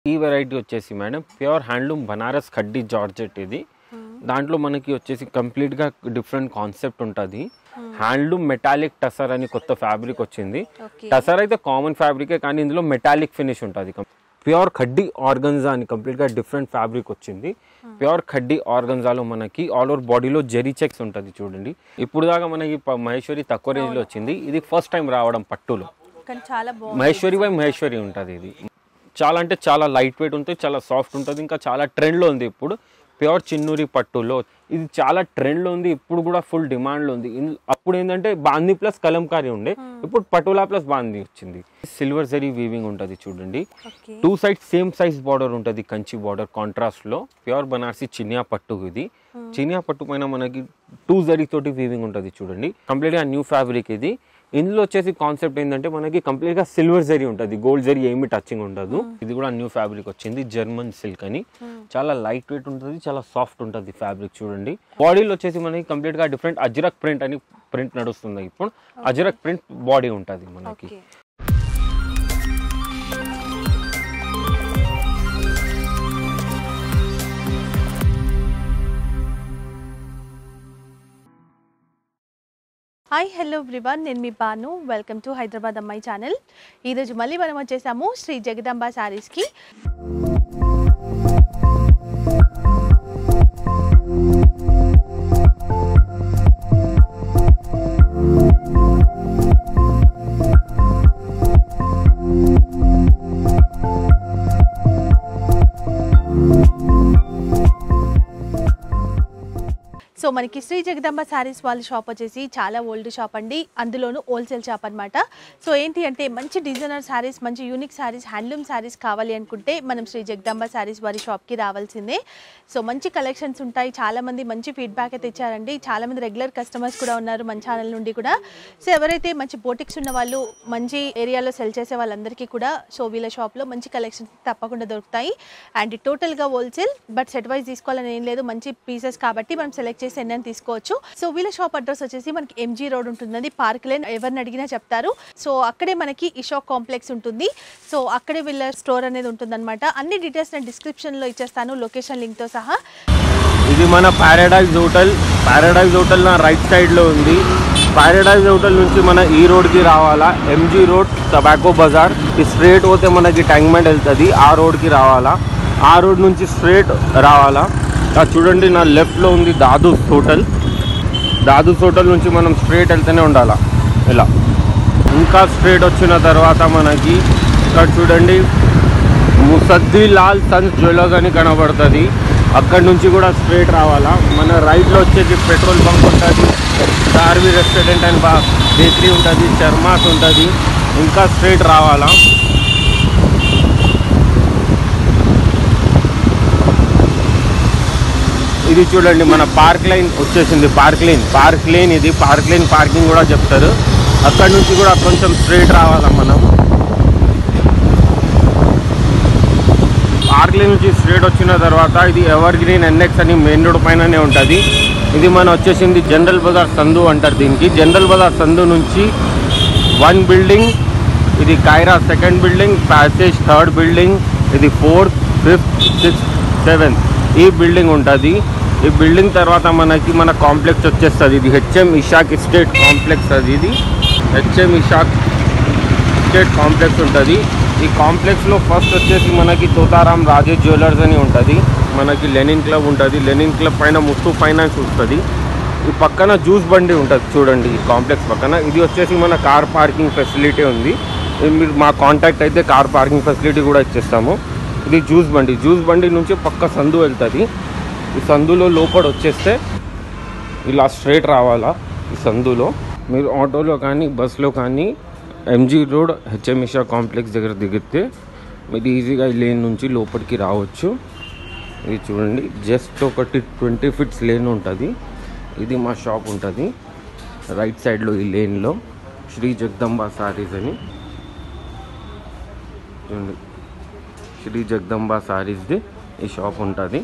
ఈ వెరైటీ వచ్చేసి madam pure handloom Banaras khaddi georgette ఇది దాంట్లో మనకి వచ్చేసి కంప్లీట్గా డిఫరెంట్ కాన్సెప్ట్ ఉంటుంది హ్యాండ్లూమ్ మెటాలిక్ టసర్ అని కొత్త ఫ్యాబ్రిక్ వచ్చింది ఓకే టసర్ అయితే కామన్ ఫ్యాబ్రికే కానీ ఇందులో మెటాలిక్ ఫినిష్ ఉంటుంది ప్యూర్ ఖడ్డీ ఆర్గన్జా అని కంప్లీట్గా డిఫరెంట్ ఫ్యాబ్రిక్ వచ్చింది ప్యూర్ ఖడ్డీ ఆర్గన్జాలో మనకి ఆల్ ఓవర్ బాడీలో జెరీ చెక్స్ ఉంటుంది చూడండి ఇప్పుడు దాకా మనకి ప- మహేశ్వరి తక్కువ రేంజ్లో వచ్చింది ఇది ఫస్ట్ టైం రావడం పట్టులో కానీ చాలా బాగుంది మహేశ్వరి బై మహేశ్వరి ఉంటుంది ఇది చాలా అంటే చాలా లైట్ వెయిట్ ఉంటుంది చాలా సాఫ్ట్ ఉంటుంది ఇంకా చాలా ట్రెండ్లో ఉంది ఇప్పుడు ప్యూర్ చిన్నూరి పట్టులో ఇది చాలా ట్రెండ్లో ఉంది ఇప్పుడు కూడా ఫుల్ డిమాండ్లో ఉంది ఇన్- అప్పుడు ఏంటంటే బాందీ ప్లస్ కలంకారీ ఉండే ఇప్పుడు పటోలా ప్లస్ బాందీ వచ్చింది సిల్వర్ జరీ వీవింగ్ ఉంటుంది చూడండి okay two side same size border ఉంటుంది కంచి బార్డర్ కాంట్రాస్ట్ లో ప్యూర్ బనారసి చినియా పట్టు ఇది చినియా పట్టు పైన మనకి టూ జరీ తోటి వీవింగ్ ఉంటుంది చూడండి కంప్లీట్ గా న్యూ ఫ్యాబ్రిక్ ఇది ఇందులో వచ్చేసి కాన్సెప్ట్ ఏంటంటే మనకి కంప్లీట్ గా సిల్వర్ జరీ ఉంటుంది గోల్డ్ జరీ ఏమి టచింగ్ ఉండదు ఇది కూడా న్యూ ఫ్యాబ్రిక్ వచ్చింది జర్మన్ సిల్క్ అని చాలా లైట్ వెయిట్ ఉంటుంది చాలా సాఫ్ట్ ఉంటుంది ఫ్యాబ్రిక్ చూడండి బాడీలో వచ్చేసి మనకి కంప్లీట్ గా డిఫరెంట్ అజ్రక్ ప్రింట్ అని ప్రింట్ నడుస్తుంది ఇప్పుడు అజ్రక్ ప్రింట్ బాడీ ఉంటుంది మనకి ఓకే హాయ్ హలో ఎవ్రీవన్ నేను మీ బాను వెల్కమ్ టు హైదరాబాద్ అమ్మాయి ఛానల్ ఈరోజు మళ్ళీ మనం వచ్చేసాము శ్రీ జగదాంబ శారీస్కి సో మనకి శ్రీ జగదాంబ శారీస్ వాళ్ళ షాప్ వచ్చేసి చాలా ఓల్డ్ షాప్ అండి అందులోనూ హోల్సేల్ షాప్ అన్నమాట సో ఏంటి అంటే మంచి డిజైనర్ శారీస్ మంచి యూనిక్ శారీస్ హ్యాండ్లూమ్ శారీస్ కావాలి అనుకుంటే మనం శ్రీ జగదాంబ శారీస్ వారి షాప్కి రావాల్సిందే సో మంచి కలెక్షన్స్ ఉంటాయి చాలా మంది మంచి ఫీడ్బ్యాక్ అయితే ఇచ్చారండి చాలా మంది రెగ్యులర్ కస్టమర్స్ కూడా ఉన్నారు మన ఛానల్ నుండి కూడా సో ఎవరైతే మంచి బోటిక్స్ ఉన్న వాళ్ళు మంచి ఏరియాలో సెల్ చేసే వాళ్ళందరికీ కూడా సో వీళ్ళ షాప్లో మంచి కలెక్షన్స్ తప్పకుండా దొరుకుతాయి అండ్ టోటల్గా హోల్సేల్ బట్ సెట్ వైజ్ తీసుకోవాలని ఏం లేదు మంచి పీసెస్ కాబట్టి మనం సెలెక్ట్ చేసి ఎన్నైనా తీసుకోవచ్చు సో వీళ్ళ షాప్ అడ్రస్ వచ్చేసి మనకి ఎంజీ రోడ్ ఉంటుంది పార్క్ లేన్ ఎవరిని అడిగినా చెప్తారు సో అక్కడే మనకి ఇషాక్ కాంప్లెక్స్ ఉంటుంది సో అక్కడే వీళ్ళ స్టోర్ అనేది ఉంటుందన్నమాట అన్ని డీటెయిల్స్ నేను డిస్క్రిప్షన్లో ఇచ్చేస్తాను లొకేషన్ లింక్తో సహా ఇది మన పారాడైజ్ హోటల్ పారాడైజ్ హోటల్ నా రైట్ సైడ్లో ఉంది పారాడైజ్ హోటల్ నుంచి మన ఈ రోడ్కి రావాలా ఎంజీ రోడ్ టబాకో బజార్ ఈ స్ట్రేట్ పోతే మనకి ట్యాంక్మెంట్ వెళ్తుంది ఆ రోడ్కి రావాలా ఆ రోడ్ నుంచి స్ట్రేట్ రావాలా ఆ చూడండి నా లెఫ్ట్లో ఉంది దాదూస్ హోటల్ దాదూస్ హోటల్ నుంచి మనం స్ట్రేట్ వెళ్తూనే ఉండాలా ఇలా ఇంకా స్ట్రేట్ వచ్చిన తర్వాత మనకి ఇక్కడ చూడండి ముసద్ది లాల్ సన్స్ జ్యువెలర్స్ అని కనబడుతుంది అక్కడ నుంచి కూడా స్ట్రేట్ రావాలా మన రైట్లో వచ్చేసి పెట్రోల్ బంక్ ఉంటుంది దార్వి రెస్టారెంట్ అండ్ బా బేకరీ ఉంటుంది చర్మాస్ ఉంటుంది ఇంకా స్ట్రేట్ రావాలా ఇది చూడండి మన పార్క్ లైన్ వచ్చేసింది పార్క్ లైన్ పార్క్ లైన్ ఇది పార్క్ లైన్ పార్కింగ్ కూడా చెప్తారు అక్కడ నుంచి కూడా కొంచెం స్ట్రేట్ రావాలా మనం పార్క్ లైన్ నుంచి స్ట్రేట్ వచ్చిన తర్వాత ఇది ఎవర్ గ్రీన్ ఎన్ఎక్స్ అని మెయిన్ రోడ్ పైననే ఉంటుంది ఇది మన వచ్చేసింది జనరల్ బజార్ సందు అంటారు దీనికి జనరల్ బజార్ సందు నుంచి వన్ బిల్డింగ్ ఇది కైరా second building passage third building ఇది ఫోర్త్ ఫిఫ్త్ సిక్స్త్ సెవెంత్ ఈ బిల్డింగ్ ఉంటుంది ఈ బిల్డింగ్ తర్వాత మనకి మన కాంప్లెక్స్ వచ్చేస్తుంది ఇది హెచ్ఎం ఇషాక్ ఎస్టేట్ కాంప్లెక్స్ అది ఇది హెచ్ఎం ఇషాక్ ఎస్టేట్ కాంప్లెక్స్ ఉంటుంది ఈ కాంప్లెక్స్లో ఫస్ట్ వచ్చేసి మనకి తోతారాం రాజేష్ జ్యువెలర్స్ అని ఉంటుంది మనకి లెనిన్ క్లబ్ ఉంటుంది లెనిన్ క్లబ్ పైన ముత్తు ఫైనాన్స్ వస్తుంది ఈ పక్కన జ్యూస్ బండి ఉంటుంది చూడండి ఈ కాంప్లెక్స్ పక్కన ఇది వచ్చేసి మన కార్ పార్కింగ్ ఫెసిలిటీ ఉంది ఇది మీరు మా కాంటాక్ట్ అయితే కార్ పార్కింగ్ ఫెసిలిటీ కూడా ఇచ్చేస్తాము ఇది జ్యూస్ బండి జ్యూస్ బండి నుంచి పక్క సందు వెళ్తుంది ఈ సందులో లోపల వచ్చేస్తే ఇలా స్ట్రైట్ రావాలా ఈ సందులో మీరు ఆటోలో కానీ బస్సులో కానీ ఎంజీ రోడ్ హెచ్ఎంఇషా కాంప్లెక్స్ దగ్గర దిగితే మీరు ఈజీగా ఈ లేన్ నుంచి లోపలికి రావచ్చు ఇది చూడండి జస్ట్ ఒకటి ట్వంటీ ఫిట్స్ లేన్ ఉంటుంది ఇది మా షాప్ ఉంటుంది రైట్ సైడ్లో ఈ లేన్లో శ్రీ జగదంబ సారీస్ అని చూడండి శ్రీ జగదంబ సారీస్ది ఈ షాప్ ఉంటుంది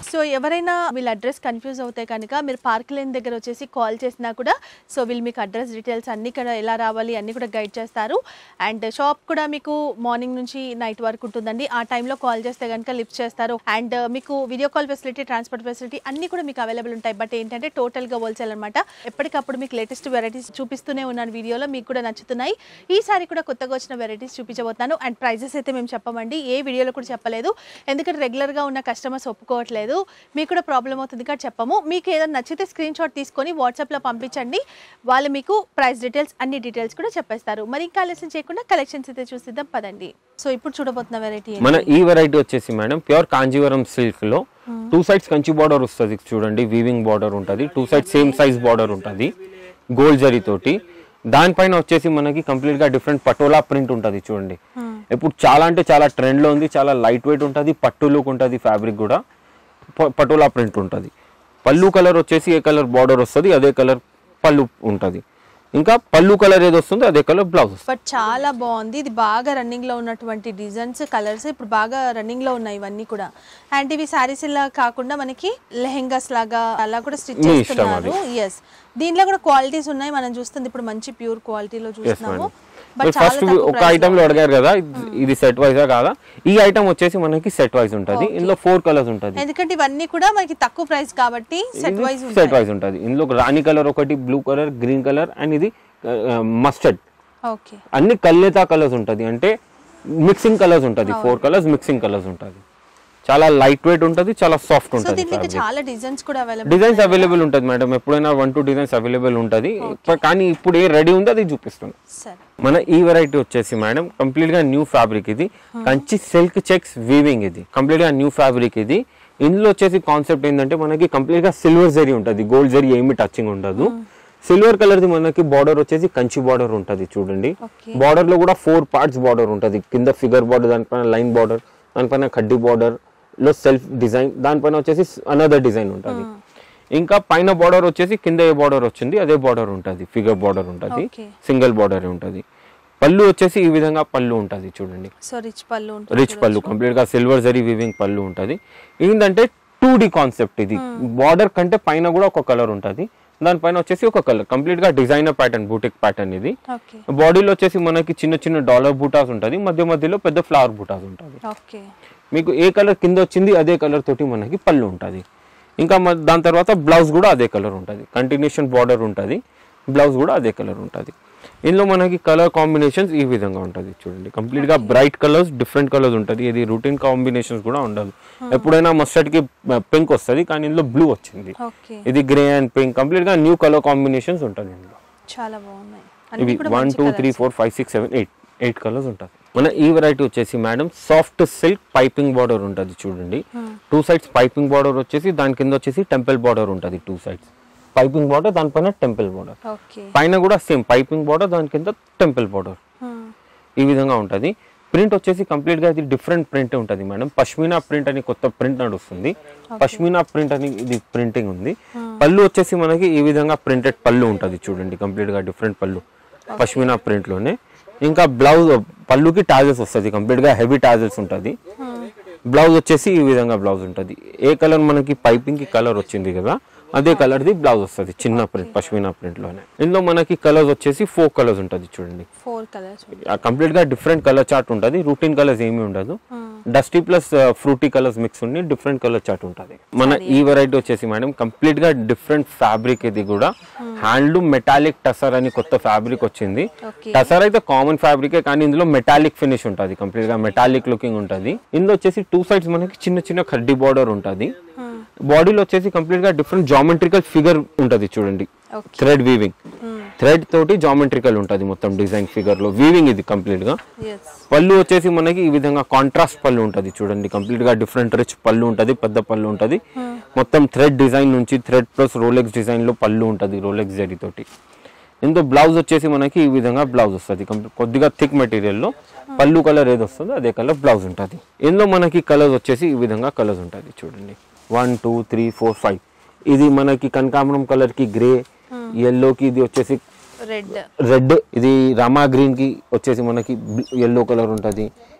సో ఎవరైనా వీళ్ళ అడ్రస్ కన్ఫ్యూజ్ అవుతే కనుక మీరు పార్క్ లైన్ దగ్గర వచ్చేసి కాల్ చేసినా కూడా సో వీళ్ళు మీకు అడ్రస్ డీటెయిల్స్ అన్ని కూడా ఎలా రావాలి అన్ని కూడా గైడ్ చేస్తారు అండ్ షాప్ కూడా మీకు మార్నింగ్ నుంచి నైట్ వరకు ఉంటుందండి ఆ టైంలో కాల్ చేస్తే కనుక లిఫ్ట్ చేస్తారు అండ్ మీకు video call facility transport facility అన్ని కూడా మీకు అవైలబుల్ ఉంటాయి బట్ ఏంటంటే టోటల్గా హోల్సేల్ అనమాట ఎప్పటికప్పుడు మీకు లేటెస్ట్ వెరైటీస్ చూపిస్తూనే ఉన్నాను వీడియోలో మీకు కూడా నచ్చుతున్నాయి ఈసారి కూడా కొత్తగా వచ్చిన వెరైటీస్ చూపించబోతున్నాను అండ్ ప్రైజెస్ అయితే మేము చెప్పమండి ఏ వీడియోలో కూడా చెప్పలేదు ఎందుకంటే రెగ్యులర్గా ఉన్న కస్టమర్స్ ఒప్పుకోవట్లేదు మీకు కూడా ప్రాబ్లం అవుతుంది కాబట్టి చెప్పము మీకు ఏదైనా నచ్చితే స్క్రీన్ షాట్ తీసుకొని వాట్సాప్లో పంపించండి వాళ్ళు మీకు ప్రైస్ డీటెయిల్స్ అన్ని డీటెయిల్స్ కూడా చెప్పేస్తారు మరి ఇంకా ఆలస్యం చేయకుండా కలెక్షన్స్ అయితే చూసిద్దాం పదండి సో ఇప్పుడు చూడబోతున్న వెరైటీ మన ఈ వెరైటీ వచ్చేసి మేడం ప్యూర్ కాంజీవరం సిల్క్ లో టూ సైడ్స్ కంచి బార్డర్ వస్తుంది చూడండి వీవింగ్ బార్డర్ ఉంటుంది two side same size border ఉంటుంది గోల్డ్ జరీ తోటి దానిపైన వచ్చేసి మనకి కంప్లీట్ గా డిఫరెంట్ పటోలా ప్రింట్ ఉంటుంది చూడండి ఇప్పుడు చాలా అంటే చాలా ట్రెండ్ లో ఉంది చాలా లైట్ వెయిట్ ఉంటుంది పట్టు లుక్ ఉంటుంది ఫ్యాబ్రిక్ కూడా ప- పటోలా ప్రింట్ ఉంటుంది పళ్ళు కలర్ వచ్చేసి ఏ కలర్ బార్డర్ వస్తుంది అదే కలర్ పళ్ళు ఉంటుంది ఇంకా పళ్ళు కలర్ ఏది వస్తుందో అదే కలర్ బ్లౌజ్ వస్తుంది బట్ చాలా బాగుంది ఇది బాగా రన్నింగ్ లో ఉన్నటువంటి డిజైన్స్ కలర్స్ ఇప్పుడు బాగా రన్నింగ్ లో ఉన్నాయి ఇవన్నీ కూడా అండ్ ఇవి సారీస్ ఇలా కాకుండా మనకి లెహెంగాస్ లాగా అలా కూడా స్టిచ్ మీ ఇష్టం చేస్తున్నారు ఎస్ దీంట్లో కూడా క్వాలిటీస్ ఉన్నాయి మనం చూస్తుంది ఇప్పుడు మంచి ప్యూర్ క్వాలిటీలో చూస్తున్నాము బట్ చాలా ఫస్ట్ తక్కువ ఒక price ఐటమ్ లో అడిగారు కదా ఇది- ఇది సెట్ వైజా కాదా ఈ ఐటమ్ వచ్చేసి మనకి సెట్ వైజ్ ఉంటుంది ఇందులో ఫోర్ కలర్స్ ఉంటుంది ఎందుకంటే ఇవన్నీ కూడా మనకి తక్కువ ప్రైస్ కాబట్టి సెట్ వైజ్ సెట్ వైజ్ ఉంటుంది ఇందులో రాణి కలర్ ఒకటి blue colour green colour and ఇది మస్టర్డ్ ఓకే అన్ని కల్లేతా కలర్స్ ఉంటుంది అంటే మిక్సింగ్ కలర్స్ ఉంటుంది ఫోర్ కలర్స్ మిక్సింగ్ కలర్స్ ఉంటుంది చాలా లైట్ వెయిట్ ఉంటుంది చాలా సాఫ్ట్ సో ఉంటుంది దీనికి ఇంకా చాలా డిజైన్స్ కూడా అవైలబుల్ డిజైన్స్ అవైలబుల్ ఉంటుంది మేడం ఎప్పుడైనా వన్ టూ డిజైన్స్ అవైలబుల్ ఉంటుంది కానీ ఇప్పుడు ఏ రెడీ ఉందో అది చూపిస్తుంది సరే మన ఈ వెరైటీ వచ్చేసి మేడం కంప్లీట్ గా న్యూ ఫ్యాబ్రిక్ ఇది కంచి సిల్క్ చెక్స్ వీవింగ్ ఇది కంప్లీట్ గా న్యూ ఫ్యాబ్రిక్ ఇది ఇందులో వచ్చేసి కాన్సెప్ట్ ఏంటంటే మనకి కంప్లీట్ గా సిల్వర్ జరీ ఉంటుంది గోల్డ్ జరీ ఏమి టచింగ్ ఉండదు సిల్వర్ కలర్ ది మనకి బార్డర్ వచ్చేసి కంచి బార్డర్ ఉంటుంది చూడండి Okay. బార్డర్ లో కూడా ఫోర్ పార్ట్స్ బార్డర్ ఉంటుంది కింద ఫిగర్ బార్డర్ దానిపైన లైన్ బార్డర్ దానిపైన కడ్డీ బార్డర్ లో సెల్ఫ్ డిజైన్ దానిపైన వచ్చేసి అనదర్ డిజైన్ ఉంటుంది ఇంకా పైన బార్డర్ వచ్చేసి కింద ఏ బార్డర్ వచ్చింది అదే బార్డర్ ఉంటుంది ఫిగర్ బార్డర్ ఉంటుంది Okay. సింగిల్ బార్డర్ ఉంటుంది పళ్ళు వచ్చేసి ఈ విధంగా పళ్ళు ఉంటుంది చూడండి సో రిచ్ పళ్ళు ఉంటుంది రిచ్ పళ్ళు కంప్లీట్ గా సిల్వర్ జరీ వీవింగ్ పళ్ళు ఉంటుంది ఏంటంటే టూ డి కాన్సెప్ట్ ఇది బార్డర్ కంటే పైన కూడా ఒక కలర్ ఉంటుంది దానిపైన వచ్చేసి ఒక కలర్ కంప్లీట్ గా డిజైనర్ ప్యాటర్న్ బూటిక్ ప్యాటర్న్ ఇది ఓకే బాడీలో వచ్చేసి మనకి చిన్న చిన్న డాలర్ బూటాస్ ఉంటుంది మధ్య మధ్యలో పెద్ద ఫ్లవర్ బూటాస్ ఉంటుంది ఓకే మీకు ఏ కలర్ కింద వచ్చింది అదే కలర్ తోటి మనకి పళ్ళు ఉంటుంది ఇంకా మ- దాని తర్వాత బ్లౌజ్ కూడా అదే కలర్ ఉంటుంది కంటిన్యూషన్ బార్డర్ ఉంటుంది బ్లౌజ్ కూడా అదే కలర్ ఉంటుంది ఇందులో మనకి కలర్ కాంబినేషన్స్ ఈ విధంగా ఉంటుంది చూడండి కంప్లీట్ గా బ్రైట్ కలర్స్ డిఫరెంట్ కలర్స్ ఉంటుంది ఇది రూటీన్ కాంబినేషన్స్ కూడా ఉండదు ఎప్పుడైనా మస్టర్డ్ కి పింక్ వస్తుంది కానీ ఇందులో బ్లూ వచ్చింది ఓకే ఇది గ్రే అండ్ పింక్ కంప్లీట్ గా న్యూ కలర్ కాంబినేషన్స్ ఉంటుంది ఇందులో చాలా బాగున్నాయి ఇవి అన్ని కూడా వన్ మంచి two three colours. Four five six seven eight eight colours ఉంటుంది మన ఈ వెరైటీ వచ్చేసి మేడం సాఫ్ట్ సిల్క్ పైపింగ్ బార్డర్ ఉంటుంది చూడండి టూ సైడ్స్ పైపింగ్ బార్డర్ వచ్చేసి దాని కింద వచ్చేసి టెంపుల్ బార్డర్ ఉంటుంది టూ సైడ్స్ పైపింగ్ బార్డర్ దానిపైన టెంపుల్ బార్డర్ ఓకే పైన కూడా సేమ్ పైపింగ్ బార్డర్ దాని కింద టెంపుల్ బార్డర్ Hmm. ఈ విధంగా ఉంటుంది ప్రింట్ వచ్చేసి కంప్లీట్ గా ఇది డిఫరెంట్ ప్రింట్ ఉంటుంది మేడం పష్మీనా ప్రింట్ అని కొత్త ప్రింట్ నడుస్తుంది పష్మీనా ప్రింట్ అని ఇది ప్రింటింగ్ ఉంది పళ్ళు వచ్చేసి మనకి ఈ విధంగా ప్రింటెడ్ పళ్ళు ఉంటుంది చూడండి కంప్లీట్ గా డిఫరెంట్ పళ్ళు పష్మీనా ప్రింట్ లోనే ఇంకా బ్లౌజ్ పళ్ళుకి టాజెస్ వస్తుంది కంప్లీట్ గా హెవీ టాజెస్ ఉంటుంది బ్లౌజ్ వచ్చేసి ఈ విధంగా బ్లౌజ్ ఉంటుంది ఏ కలర్ మనకి పైపింగ్ కి కలర్ వచ్చింది కదా అదే కలర్ ది బ్లౌజ్ వస్తుంది చిన్న ప్రింట్ పష్మీనా ప్రింట్ లోనే ఇందులో మనకి కలర్స్ వచ్చేసి ఫోర్ కలర్స్ ఉంటుంది చూడండి ఫోర్ కలర్స్ కంప్లీట్ గా డిఫరెంట్ కలర్ చార్ట్ ఉంటుంది రూటీన్ కలర్స్ ఏమీ ఉండదు dusty plus fruity colours mix ఉండి డిఫరెంట్ కలర్ చార్ట్ ఉంటుంది మన ఈ వెరైటీ వచ్చేసి మేడం కంప్లీట్ గా డిఫరెంట్ ఫ్యాబ్రిక్ ఇది కూడా హ్యాండ్లూమ్ మెటాలిక్ టసర్ అని కొత్త ఫ్యాబ్రిక్ వచ్చింది ఓకే టసర్ అయితే కామన్ ఫ్యాబ్రికే కానీ ఇందులో మెటాలిక్ ఫినిష్ ఉంటుంది కంప్లీట్ గా మెటాలిక్ లుకింగ్ ఉంటుంది ఇందులో వచ్చేసి టూ సైడ్స్ మనకి చిన్న చిన్న కడ్డీ బార్డర్ ఉంటుంది బాడీలో వచ్చేసి కంప్లీట్ గా డిఫరెంట్ జామెట్రికల్ ఫిగర్ ఉంటుంది చూడండి ఓకే థ్రెడ్ వీవింగ్ థ్రెడ్ తోటి జామెట్రికల్ ఉంటుంది మొత్తం డిజైన్ ఫిగర్ లో వీవింగ్ ఇది కంప్లీట్ గా ఎస్ పళ్ళు వచ్చేసి మనకి ఈ విధంగా కాంట్రాస్ట్ పళ్ళు ఉంటుంది చూడండి కంప్లీట్ గా డిఫరెంట్ రిచ్ పళ్ళు ఉంటుంది పెద్ద పళ్ళు ఉంటుంది మొత్తం థ్రెడ్ డిజైన్ నుంచి థ్రెడ్ ప్లస్ రోలెక్స్ డిజైన్ లో పళ్ళు ఉంటుంది రోలెక్స్ జరీ తోటి ఇందులో బ్లౌజ్ వచ్చేసి మనకి ఈ విధంగా బ్లౌజ్ వస్తుంది కంప్లీట్ కొద్దిగా థిక్ మెటీరియల్ లో పళ్ళు కలర్ ఏది వస్తుందో అదే కలర్ బ్లౌజ్ ఉంటుంది ఇందులో మనకి కలర్స్ వచ్చేసి ఈ విధంగా కలర్స్ ఉంటుంది చూడండి one two three four five ఇది మనకి కనకాంబరం కలర్ కి గ్రే ఎల్లో కి ఇది వచ్చేసి రెడ్ రెడ్ ఇది రామా గ్రీన్ కి వచ్చేసి మనకి ఎల్లో కలర్ ఉంటుంది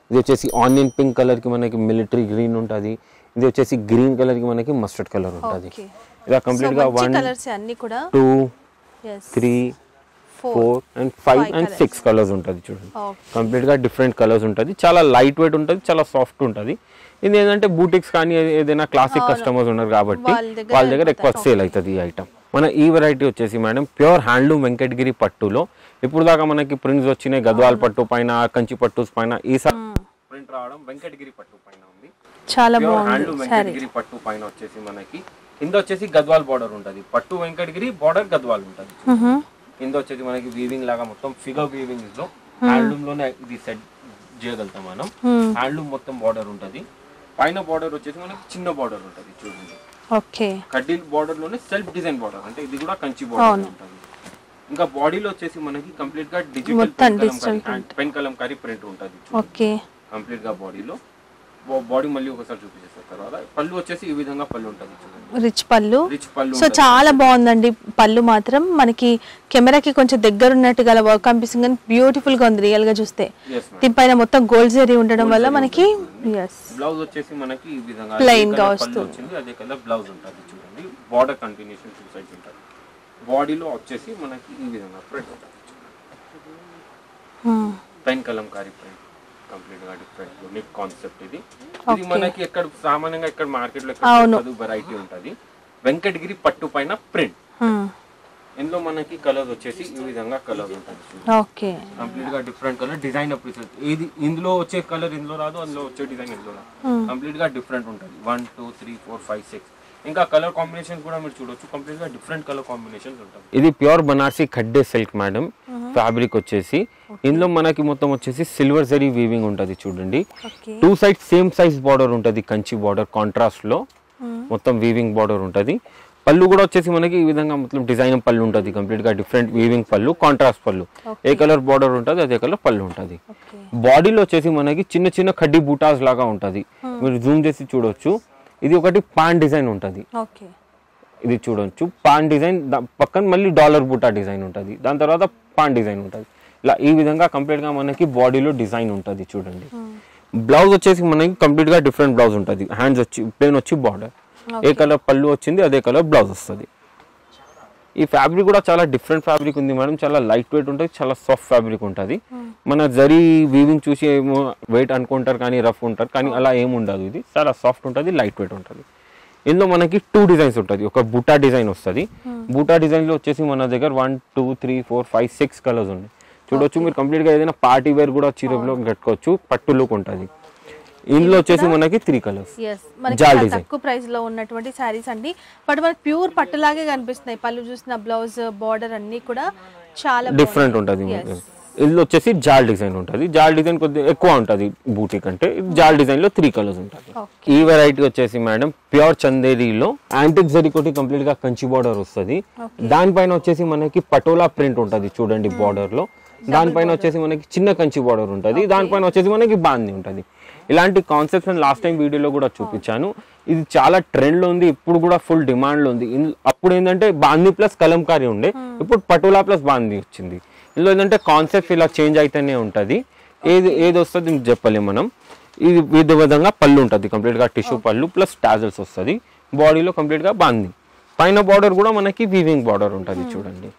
ఇది వచ్చేసి ఆనియన్ పింక్ కలర్ కి మనకి మిలిటరీ గ్రీన్ ఉంటుంది ఇది వచ్చేసి గ్రీన్ కలర్ కి మనకి మస్టర్డ్ కలర్ ఉంటుంది Okay. ఇలా కంప్లీట్ గా వన్ కలర్స్ అన్ని కూడా టూ ఎస్ three four and five and six colours ఉంటుంది చూడండి ఓకే కంప్లీట్ గా డిఫరెంట్ కలర్స్ ఉంటుంది చాలా లైట్ వెయిట్ ఉంటుంది చాలా సాఫ్ట్ ఉంటుంది ఇది ఏంటంటే బూటిక్స్ కానీ ఏ- ఏదైనా క్లాసిక్ కస్టమర్స్ ఉన్నారు కాబట్టి వాళ్ళ దగ్గర వాళ్ళ దగ్గర ఎక్కువ సేల్ అవుతుంది ఈ ఐటమ్ మన ఈ వెరైటీ వచ్చేసి మేడం ప్యూర్ హ్యాండ్లూమ్ వెంకటగిరి పట్టులో ఇప్పుడు దాకా మనకి ప్రింట్స్ వచ్చినాయి గద్వాల్ పట్టు పైన కంచి పట్టు పైన ఈసారి ప్రింట్ రావడం వెంకటగిరి పట్టు పైన ఉంది చాలా ప్యూర్ బాగుంది హ్యాండ్లూమ్ సారీ వెంకటగిరి పట్టు పైన వచ్చేసి మనకి కింద వచ్చేసి గద్వాల్ బార్డర్ ఉంటుంది పట్టు వెంకటగిరి బార్డర్ గద్వాల్ ఉంటుంది కింద వచ్చేసి మనకి వీవింగ్ లాగా మొత్తం ఫిగర్ వీవింగ్ లో హ్యాండ్లూమ్ లోనే ఇది సెట్ చేయగలుగుతాం మనం హ్యాండ్లూమ్ మొత్తం బార్డర్ ఉంటుంది పైన బార్డర్ వచ్చేసి మనకి చిన్న బార్డర్ ఉంటుంది చూడండి ఓకే కడ్డీల్ బార్డర్ లోనే సెల్ఫ్ డిజైన్ బార్డర్ అంటే ఇది కూడా కంచి బార్డర్ ఉంటుంది ఇంకా బాడీలో వచ్చేసి మనకి కంప్లీట్ గా మొత్తం డిజిటల్ పెన్ కలంకారీ ప్రింట్ ఉంటుంది ఓకే కంప్లీట్ గా బాడీలో బాడీ మళ్ళీ ఒకసారి చూపించేస్తారు తర్వాత పళ్ళు వచ్చేసి ఈ విధంగా పళ్ళు ఉంటుంది చూడండి రిచ్ పళ్ళు రిచ్ పళ్ళు సో చాలా బాగుందండి పళ్ళు మాత్రం మనకి కెమెరాకి కొంచెం దగ్గర ఉన్నట్టు గల వర్క్ కనిపిస్తుంది కానీ బ్యూటిఫుల్ గా ఉంది రియల్ గా చూస్తే ఎస్ మేడం దీనిపైన మొత్తం గోల్డ్ జరీ ఉండడం వల్ల మనకి ఎస్ బ్లౌజ్ వచ్చేసి మనకి ఈ విధంగా Plain అదే గా colour వస్తుంది. పళ్ళు వచ్చింది అదే కలర్ బ్లౌజ్ ఉంటుంది చూడండి బార్డర్ కంటిన్యూషన్ టూ సైడ్స్ ఉంటుంది బాడీలో వచ్చేసి మనకి ఈ విధంగా ప్రింట్ ఉంటుంది పెన్ కలంకారీ ప్రింట్ కంప్లీట్ గా డిఫరెంట్ యూనిక్ కాన్సెప్ట్ ఇది ఇది మనకి ఎక్కడ సామాన్యంగా ఇక్కడ మార్కెట్ లో ఎక్కడ వెరైటీ ఉంటుంది వెంకటగిరి పట్టు పైన ప్రింట్ ఇందులో మనకి కలర్ వచ్చేసి ఈ విధంగా కలర్ ఉంటుంది చూడండి. ఓకే కంప్లీట్ గా డిఫరెంట్ కలర్ డిజైన్ అప్రిసెట్ ఏది ఇందులో వచ్చే కలర్ ఇందులో రాదు అందులో వచ్చే డిజైన్ ఇందులో రాదు కంప్లీట్ గా డిఫరెంట్ ఉంటుంది one two three four five six ఇంకా కలర్ కాంబినేషన్ కూడా మీరు చూడొచ్చు కంప్లీట్ గా డిఫరెంట్ కలర్ కాంబినేషన్స్ ఉంటుంది ఇది ప్యూర్ బనారసి ఖడ్డే సిల్క్ మేడం ఫ్యాబ్రిక్ వచ్చేసి ఇందులో మనకి మొత్తం వచ్చేసి సిల్వర్ జరీ వీవింగ్ ఉంటుంది చూడండి okay two side same size border ఉంటుంది కంచి బార్డర్ కాంట్రాస్ట్ లో మొత్తం వీవింగ్ బార్డర్ ఉంటుంది పళ్ళు కూడా వచ్చేసి మనకి ఈ విధంగా మొత్తం డిజైన్ పళ్ళు ఉంటుంది కంప్లీట్ గా డిఫరెంట్ వీవింగ్ పళ్ళు కాంట్రాస్ట్ పళ్ళు ఏ కలర్ బార్డర్ ఉంటుంది అదే కలర్ పళ్ళు ఉంటుంది ఓకే బాడీలో వచ్చేసి మనకి చిన్న చిన్న కడ్డీ బూటాస్ లాగా ఉంటుంది మీరు జూమ్ చేసి చూడొచ్చు ఇది ఒకటి పాన్ డిజైన్ ఉంటుంది ఓకే ఇది చూడొచ్చు పాన్ డిజైన్ దా- పక్కన మళ్ళీ డాలర్ బూటా డిజైన్ ఉంటుంది దాని తర్వాత పాన్ డిజైన్ ఉంటుంది ఇలా ఈ విధంగా కంప్లీట్ గా మనకి బాడీలో డిజైన్ ఉంటుంది చూడండి బ్లౌజ్ వచ్చేసి మనకి కంప్లీట్ గా డిఫరెంట్ బ్లౌజ్ ఉంటుంది హ్యాండ్స్ వచ్చి ప్లేన్ వచ్చి బార్డర్ ఏ కలర్ పళ్ళు వచ్చింది అదే కలర్ బ్లౌజ్ వస్తుంది ఈ ఫ్యాబ్రిక్ కూడా చాలా డిఫరెంట్ ఫ్యాబ్రిక్ ఉంది మేడం చాలా లైట్ వెయిట్ ఉంటుంది చాలా సాఫ్ట్ ఫ్యాబ్రిక్ ఉంటుంది మన జరీ వీవింగ్ చూసి ఏమో వెయిట్ అనుకుంటారు కానీ రఫ్ ఉంటారు కానీ అలా ఏమి ఉండదు ఇది చాలా సాఫ్ట్ ఉంటుంది లైట్ వెయిట్ ఉంటుంది ఇందులో మనకి టూ డిజైన్స్ ఉంటుంది ఒక బూటా డిజైన్ వస్తుంది బూటా డిజైన్ లో వచ్చేసి మన దగ్గర one two three four five six colours ఉన్నాయి చూడొచ్చు మీరు కంప్లీట్ గా ఏదైనా పార్టీ వేర్ కూడా చీరలో కట్టుకోవచ్చు పట్టు లుక్ ఉంటుంది ఇందులో వచ్చేసి మనకి త్రీ కలర్స్ ఎస్ మనకి జాల్ చాలా డిజైన్. తక్కువ ప్రైస్ లో ఉన్నటువంటి శారీస్ అండి బట్ మనకి ప్యూర్ పట్టులాగే కనిపిస్తున్నాయి పళ్ళు చూసిన బ్లౌజ్ బార్డర్ అన్ని కూడా చాలా డిఫరెంట్ ఉంటుంది ఇందులో వచ్చేసి జాల్ డిజైన్ ఉంటుంది జాల్ డిజైన్ కొద్దిగా ఎక్కువ ఉంటుంది బూటీ కంటే ఇది జాల్ డిజైన్ లో త్రీ కలర్స్ ఉంటుంది Okay. ఈ వెరైటీ వచ్చేసి మేడం ప్యూర్ చందేరీలో యాంటిక్ జరీ కొట్టి కంప్లీట్ గా కంచి బార్డర్ వస్తుంది దానిపైన వచ్చేసి మనకి పటోలా ప్రింట్ ఉంటుంది చూడండి బార్డర్ లో దానిపైన వచ్చేసి మనకి చిన్న కంచి బార్డర్ ఉంటుంది దానిపైన వచ్చేసి మనకి బాంది ఉంటుంది ఇలాంటి కాన్సెప్ట్స్ నేను లాస్ట్ టైం వీడియోలో కూడా చూపించాను ఇది చాలా ట్రెండ్ లో ఉంది ఇప్పుడు కూడా ఫుల్ డిమాండ్ లో ఉంది ఇన్- అప్పుడు ఏంటంటే బాంది ప్లస్ కలంకారీ ఉండే ఇప్పుడు పటోలా ప్లస్ బాంది వచ్చింది ఇందులో ఏంటంటే కాన్సెప్ట్ ఇలా చేంజ్ అయితేనే ఉంటుంది ఏది ఏది వస్తుంది చెప్పలేం మనం ఇది వివిధ విధంగా పళ్ళు ఉంటుంది కంప్లీట్ గా టిష్యూ పళ్ళు ప్లస్ టాజల్స్ వస్తుంది బాడీలో కంప్లీట్ గా బాంది పైన బార్డర్ కూడా మనకి వీవింగ్ బార్డర్ ఉంటుంది చూడండి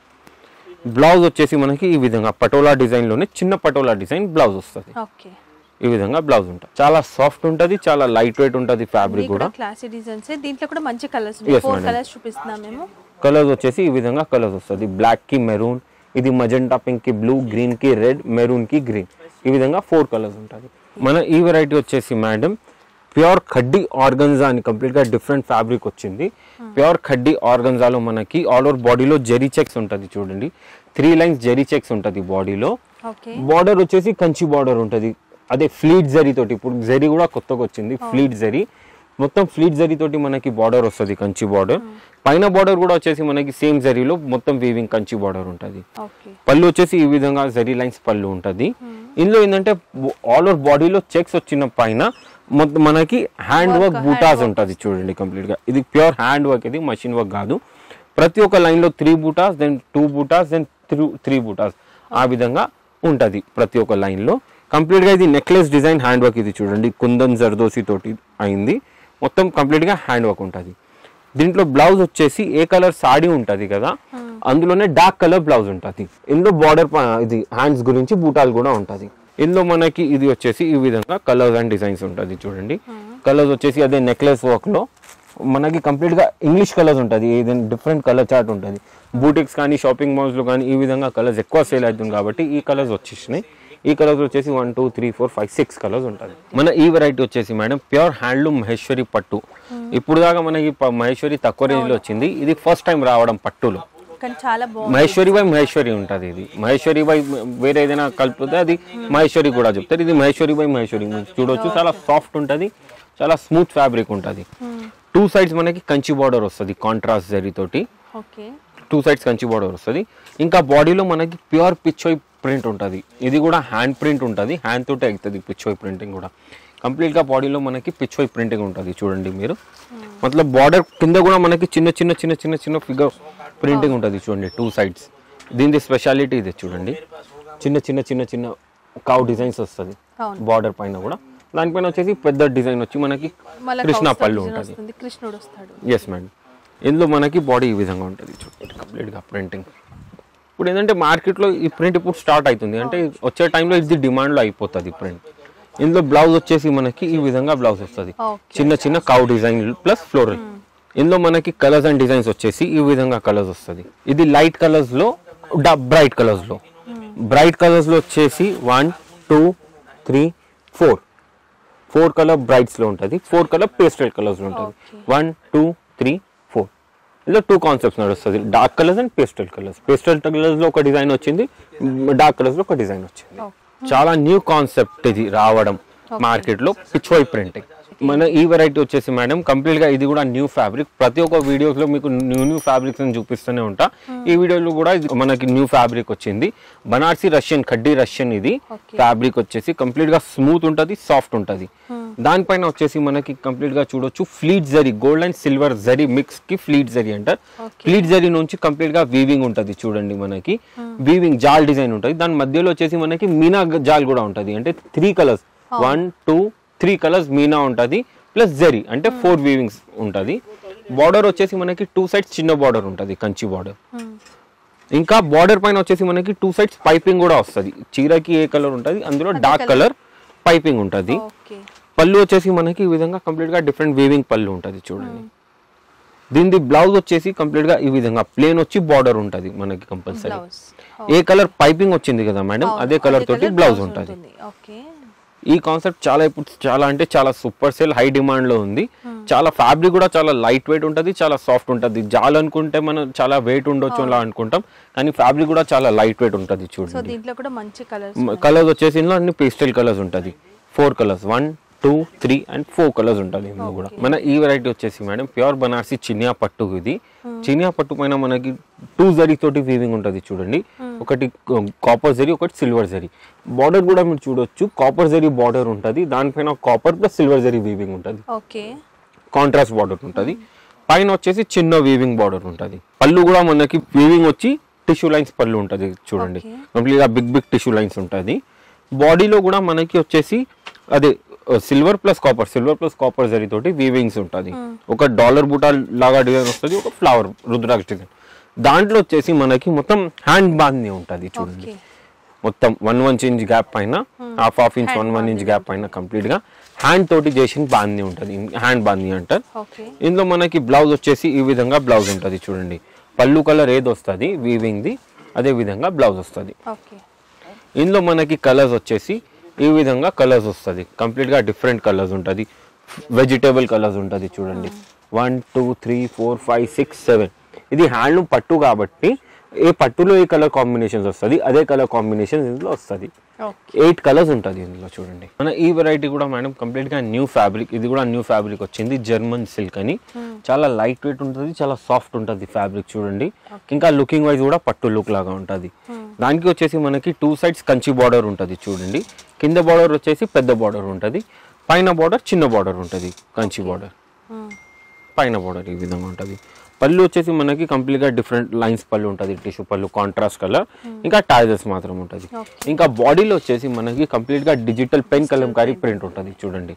బ్లౌజ్ వచ్చేసి మనకి ఈ విధంగా పటోలా డిజైన్ లోనే చిన్న పటోలా డిజైన్ బ్లౌజ్ వస్తుంది ఓకే ఈ విధంగా బ్లౌజ్ ఉంటుంది చాలా సాఫ్ట్ ఉంటుంది చాలా లైట్ వెయిట్ ఉంటుంది ఫ్యాబ్రిక్ కూడా క్లాసీ డిజైన్స్ దీంట్లో కూడా మంచి colours Yes, four madam. Colours చూపిస్తున్నాం మేము కలర్స్ వచ్చేసి ఈ విధంగా కలర్స్ వస్తుంది బ్లాక్ కి మెరూన్ ఇది మజెంటా పింక్ కి బ్లూ గ్రీన్ కి రెడ్ మెరూన్ కి గ్రీన్ ఈ విధంగా ఫోర్ కలర్స్ ఉంటుంది మన ఈ వెరైటీ వచ్చేసి మేడం ప్యూర్ ఖడ్డీ ఆర్గన్జా అని కంప్లీట్ గా డిఫరెంట్ ఫ్యాబ్రిక్ వచ్చింది ప్యూర్ ఖడ్డీ ఆర్గన్జాలో మనకి ఆల్ ఓవర్ బాడీలో జెరీ చెక్స్ ఉంటుంది చూడండి త్రీ లైన్స్ జెరీ చెక్స్ ఉంటుంది బాడీలో ఓకే బార్డర్ వచ్చేసి కంచి బార్డర్ ఉంటుంది అదే ఫ్లీట్ జరీ తోటి ఇప్పుడు జరీ కూడా కొత్తగా వచ్చింది ఫ్లీట్ జరీ మొత్తం ఫ్లీట్ జరీ తోటి మనకి బార్డర్ వస్తుంది కంచి బార్డర్ పైన బార్డర్ కూడా వచ్చేసి మనకి సేమ్ జరీలో మొత్తం వీవింగ్ కంచి బార్డర్ ఉంటుంది ఓకే పళ్ళు వచ్చేసి ఈ విధంగా జరీ లైన్స్ పళ్ళు ఉంటుంది ఇందులో ఏంటంటే ఆల్ ఓవర్ బాడీలో చెక్స్ వచ్చిన పైన మొత్తం మనకి హ్యాండ్ వర్క్ బూటాస్ ఉంటుంది చూడండి కంప్లీట్ గా ఇది ప్యూర్ హ్యాండ్ వర్క్ ఇది మషిన్ వర్క్ కాదు ప్రతి ఒక్క లైన్ లో త్రీ బూటాస్ దెన్ టూ బూటాస్ దెన్ త్రీ త్రీ బూటాస్ ఆ విధంగా ఉంటది ప్రతి ఒక్క లైన్ లో కంప్లీట్గా ఇది నెక్లెస్ డిజైన్ హ్యాండ్ వర్క్ ఇది చూడండి కుందన్ జర్దోసి తోటి అయింది మొత్తం కంప్లీట్గా హ్యాండ్ వర్క్ ఉంటుంది దీంట్లో బ్లౌజ్ వచ్చేసి ఏ కలర్ సాడీ ఉంటుంది కదా అందులోనే డార్క్ కలర్ బ్లౌజ్ ఉంటుంది ఇందులో బార్డర్ ఇది హ్యాండ్స్ గురించి బూటాలు కూడా ఉంటుంది ఇందులో మనకి ఇది వచ్చేసి ఈ విధంగా కలర్స్ అండ్ డిజైన్స్ ఉంటుంది చూడండి కలర్స్ వచ్చేసి అదే నెక్లెస్ వర్క్లో మనకి కంప్లీట్గా ఇంగ్లీష్ కలర్స్ ఉంటుంది ఏదైనా డిఫరెంట్ కలర్ చార్ట్ ఉంటుంది బూటిక్స్ కానీ షాపింగ్ మాల్స్లో కానీ ఈ విధంగా కలర్స్ ఎక్కువ సేల్ అవుతుంది కాబట్టి ఈ కలర్స్ వచ్చేసినాయి ఈ కలర్స్ వచ్చేసి one two three four five six colours ఉంటుంది మన ఈ వెరైటీ వచ్చేసి మేడం ప్యూర్ హ్యాండ్లూమ్ మహేశ్వరి పట్టు ఇప్పుడు దాకా మనకి ప- మహేశ్వరి తక్కువ రేంజ్లో వచ్చింది ఇది ఫస్ట్ టైం రావడం పట్టులో కానీ చాలా బాగుంది మహేశ్వరి బై మహేశ్వరి ఉంటుంది ఇది మహేశ్వరి బై వేరే ఏదైనా కలిపితే అది మహేశ్వరి కూడా చెప్తారు ఇది మహేశ్వరి బై మహేశ్వరి చూడొచ్చు చాలా సాఫ్ట్ ఉంటుంది చాలా స్మూత్ ఫ్యాబ్రిక్ ఉంటుంది టూ సైడ్స్ మనకి కంచి బార్డర్ వస్తుంది కాంట్రాస్ట్ జరీ తోటి okay two sides Kanchi border వస్తుంది ఇంకా బాడీలో మనకి ప్యూర్ పిచ్చోయ్ ప్రింట్ ఉంటుంది ఇది కూడా హ్యాండ్ ప్రింట్ ఉంటుంది హ్యాండ్ తోటే అవుతుంది పిచ్చోయ్ ప్రింటింగ్ కూడా కంప్లీట్గా బాడీలో మనకి పిచ్చోయ్ ప్రింటింగ్ ఉంటుంది చూడండి మీరు మతలబ్ బార్డర్ కింద కూడా మనకి చిన్న చిన్న చిన్న చిన్న చిన్న ఫిగర్ ప్రింటింగ్ ఉంటుంది చూడండి టూ సైడ్స్ దీని స్పెషాలిటీ ఇది చూడండి చిన్న చిన్న చిన్న చిన్న కౌ డిజైన్స్ వస్తుంది అవును. బార్డర్ పైన కూడా దానిపైన వచ్చేసి పెద్ద డిజైన్ వచ్చి మనకి మళ్ళీ కృష్ణ కౌస్ పళ్ళు డిజైన్ ఉంటుంది వస్తుంది కృష్ణుడు వస్తాడు ఎస్ మేడం ఇందులో మనకి బాడీ ఈ విధంగా ఉంటుంది చూడండి కంప్లీట్గా ప్రింటింగ్ ఇప్పుడు ఏంటంటే మార్కెట్లో ఈ ప్రింట్ ఇప్పుడు స్టార్ట్ అవుతుంది అంటే వచ్చే టైంలో ఇది డిమాండ్లో అయిపోతుంది ప్రింట్ ఇందులో బ్లౌజ్ వచ్చేసి మనకి ఈ విధంగా బ్లౌజ్ వస్తుంది ఓకే చిన్న చిన్న కౌ డిజైన్ ప్లస్ ఫ్లోరల్ ఇందులో మనకి కలర్స్ అండ్ డిజైన్స్ వచ్చేసి ఈ విధంగా కలర్స్ వస్తుంది ఇది లైట్ కలర్స్ లో బ్రైట్ కలర్స్ లో బ్రైట్ కలర్స్ లో వచ్చేసి one two three four four colour brights లో ఉంటుంది ఫోర్ కలర్ పేస్టల్ కలర్స్ లో ఉంటుంది Okay. One two three four ఇందులో టూ కాన్సెప్ట్స్ నడుస్తుంది dark colours and pastel colours pastel colours లో ఒక డిజైన్ వచ్చింది డార్క్ కలర్స్ లో ఒక డిజైన్ వచ్చింది చాలా న్యూ కాన్సెప్ట్ ఇది రావడం మార్కెట్ లో పిచ్వై ప్రింటింగ్ మన ఈ వెరైటీ వచ్చేసి మేడం కంప్లీట్ గా ఇది కూడా న్యూ ఫ్యాబ్రిక్ ప్రతి ఒక్క వీడియోస్ లో మీకు న్యూ న్యూ ఫ్యాబ్రిక్స్ చూపిస్తూనే ఉంటా ఈ వీడియోలో కూడా ఇది మనకి న్యూ ఫ్యాబ్రిక్ వచ్చింది బనార్సీ రష్యన్ కడ్డీ రష్యన్ ఇది Okay. ఫ్యాబ్రిక్ వచ్చేసి కంప్లీట్ గా స్మూత్ ఉంటది సాఫ్ట్ ఉంటది దానిపైన వచ్చేసి మనకి కంప్లీట్ గా చూడొచ్చు ఫ్లీట్ zari gold and silver zari mix కి ఫ్లీట్ జరీ అంటారు Okay. ఫ్లీట్ జరీ నుంచి కంప్లీట్ గా వీవింగ్ ఉంటది చూడండి మనకి వీవింగ్ జాల్ డిజైన్ ఉంటది దాని మధ్యలో వచ్చేసి మనకి మీనా గ- జాల్ కూడా ఉంటది అంటే three colours one two three colours మీనా ఉంటది ప్లస్ జరీ అంటే ఫోర్ వీవింగ్స్ ఉంటది బార్డర్ వచ్చేసి మనకి టూ సైడ్స్ చిన్న బార్డర్ ఉంటది కంచి బార్డర్ ఇంకా బార్డర్ పైన వచ్చేసి మనకి టూ సైడ్స్ పైపింగ్ కూడా వస్తుంది చీరకి ఏ కలర్ ఉంటుంది అందులో డార్క్ కలర్ పైపింగ్ ఉంటుంది ఓకే పళ్ళు వచ్చేసి మనకి ఈ విధంగా కంప్లీట్ గా డిఫరెంట్ వీవింగ్ పళ్ళు ఉంటుంది చూడండి దీనిది బ్లౌజ్ వచ్చేసి కంప్లీట్ గా ఈ విధంగా ప్లేన్ వచ్చి బార్డర్ ఉంటుంది మనకి కంపల్సరీ బ్లౌజ్ ఏ కలర్ పైపింగ్ వచ్చింది కదా మేడం అదే కలర్ తోటి బ్లౌజ్ ఉంటుంది ఓకే ఈ కాన్సెప్ట్ చాలా ఇప్పుడు చాలా అంటే చాలా సూపర్ సేల్ హై డిమాండ్ లో ఉంది చాలా ఫ్యాబ్రిక్ కూడా చాలా లైట్ వెయిట్ ఉంటుంది చాలా సాఫ్ట్ ఉంటుంది జాల్ అనుకుంటే మనం చాలా వెయిట్ ఉండొచ్చు అలా అనుకుంటాం కానీ ఫ్యాబ్రిక్ కూడా చాలా లైట్ వెయిట్ ఉంటుంది సో చూడండి దీంట్లో కూడా మంచి కలర్స్ కలర్స్ వచ్చేసి ఇందులో అన్ని పేస్టల్ కలర్స్ ఉంటుంది four colours one two three and four colours ఉంటుంది ఇందులో కూడా మన ఈ వెరైటీ వచ్చేసి మేడం ప్యూర్ బనారసి చినియా పట్టు ఇది చినియా పట్టు పైన మనకి టూ జరీ తోటి వీవింగ్ ఉంటుంది చూడండి ఒకటి కాపర్ జరీ ఒకటి సిల్వర్ జరీ బార్డర్ కూడా మీరు చూడొచ్చు కాపర్ జరీ బార్డర్ ఉంటుంది దానిపైన copper plus silver zari weaving ఉంటుంది ఓకే కాంట్రాస్ట్ బార్డర్ ఉంటుంది పైన వచ్చేసి చిన్న వీవింగ్ బార్డర్ ఉంటుంది పళ్ళు కూడా మనకి వీవింగ్ వచ్చి టిష్యూ లైన్స్ పళ్ళు ఉంటుంది చూడండి Okay. కంప్లీట్ గా బిగ్ బిగ్ టిష్యూ లైన్స్ ఉంటుంది బాడీలో కూడా మనకి వచ్చేసి అదే silver plus copper silver plus copper తోటి వీవింగ్స్ ఉంటుంది ఒక డాలర్ బూటా లాగా డిజైన్ వస్తుంది ఒక ఫ్లవర్ రుద్రాక్ష డిజైన్ దాంట్లో వచ్చేసి మనకి మొత్తం హ్యాండ్ బాంది ఉంటుంది చూడండి ఓకే మొత్తం వన్ వన్ ఇంచ్ గ్యాప్ పైన half half inch one one inch gap పైన కంప్లీట్ గా హ్యాండ్ తోటి చేసిన బాంది ఉంటుంది హ్యాండ్ బాంది అంటారు ఓకే ఇందులో మనకి బ్లౌజ్ వచ్చేసి ఈ విధంగా బ్లౌజ్ ఉంటుంది చూడండి పళ్ళు కలర్ ఏది వస్తుంది వీవింగ్ది అదే విధంగా బ్లౌజ్ వస్తుంది ఓకే ఇందులో మనకి కలర్స్ వచ్చేసి ఈ విధంగా కలర్స్ వస్తుంది కంప్లీట్గా డిఫరెంట్ కలర్స్ ఉంటుంది వెజిటేబుల్ కలర్స్ ఉంటుంది చూడండి one two three four five six seven ఇది హ్యాండ్లూమ్ పట్టు కాబట్టి ఏ పట్టులో ఏ కలర్ కాంబినేషన్స్ వస్తుంది అదే కలర్ కాంబినేషన్ ఇందులో వస్తుంది ఓకే ఎయిట్ కలర్స్ ఉంటుంది ఇందులో చూడండి మన ఈ వెరైటీ కూడా మేడం కంప్లీట్ గా న్యూ ఫ్యాబ్రిక్ ఇది కూడా న్యూ ఫ్యాబ్రిక్ వచ్చింది జర్మన్ సిల్క్ అని చాలా లైట్ వెయిట్ ఉంటుంది చాలా సాఫ్ట్ ఉంటుంది ఫ్యాబ్రిక్ చూడండి ఇంకా లుకింగ్ వైజ్ కూడా పట్టు లుక్ లాగా ఉంటుంది దానికి వచ్చేసి మనకి టూ సైడ్స్ కంచి బార్డర్ ఉంటుంది చూడండి కింద బార్డర్ వచ్చేసి పెద్ద బార్డర్ ఉంటుంది పైన బార్డర్ చిన్న బార్డర్ ఉంటుంది కంచి బార్డర్ పైన బోర్డర్ ఈ విధంగా ఉంటుంది పళ్ళు వచ్చేసి మనకి కంప్లీట్గా డిఫరెంట్ లైన్స్ పళ్ళు ఉంటుంది టిష్యూ పళ్ళు కాంట్రాస్ట్ కలర్ ఇంకా టాజెస్ మాత్రం ఉంటుంది ఇంకా బాడీలో వచ్చేసి మనకి కంప్లీట్గా డిజిటల్ పెన్ కలంకారీ ప్రింట్ ఉంటుంది చూడండి